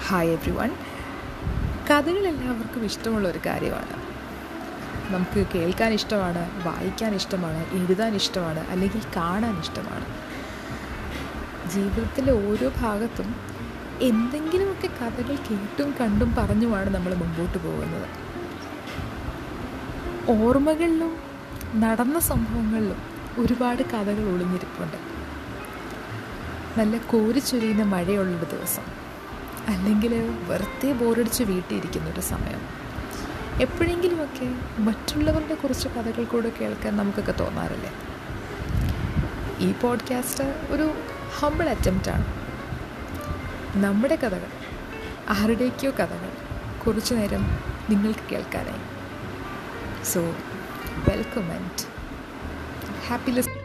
hi every one കഥകൾ എല്ലാവർക്കും ഇഷ്ടമുള്ള ഒരു കാര്യമാണ് നമുക്ക് കേൾക്കാൻ ഇഷ്ടമാണ് വായിക്കാൻ ഇഷ്ടമാണ് എഴുതാൻ ഇഷ്ടമാണ് അല്ലെങ്കിൽ കാണാൻ ഇഷ്ടമാണ് ജീവിതത്തിലെ ഓരോ ഭാഗത്തും എന്തെങ്കിലുമൊക്കെ കഥകൾ കേട്ടും കണ്ടും പറഞ്ഞുമാണ് നമ്മൾ മുമ്പോട്ട് പോകുന്നത് ഓർമ്മകളിലും നടന്ന സംഭവങ്ങളിലും ഒരുപാട് കഥകൾ ഒളിഞ്ഞിരിപ്പുണ്ട് നല്ല കോരിച്ചൊരിയുന്ന മഴയുള്ളൊരു ദിവസം അല്ലെങ്കിൽ വെറുതെ ബോറടിച്ച് വീട്ടിലിരിക്കുന്ന ഒരു സമയം എപ്പോഴെങ്കിലുമൊക്കെ മറ്റുള്ളവരുടെ കുറച്ച് കഥകൾ കൂടെ കേൾക്കാൻ നമുക്കൊക്കെ തോന്നാറില്ലേ ഈ പോഡ്കാസ്റ്റ് ഒരു ഹമ്പിൾ അറ്റംപ്റ്റാണ് നമ്മുടെ കഥകൾ ആരുടേക്കോ കഥകൾ കുറച്ചു നേരം നിങ്ങൾക്ക് കേൾക്കാനായി so welcome and happy Liz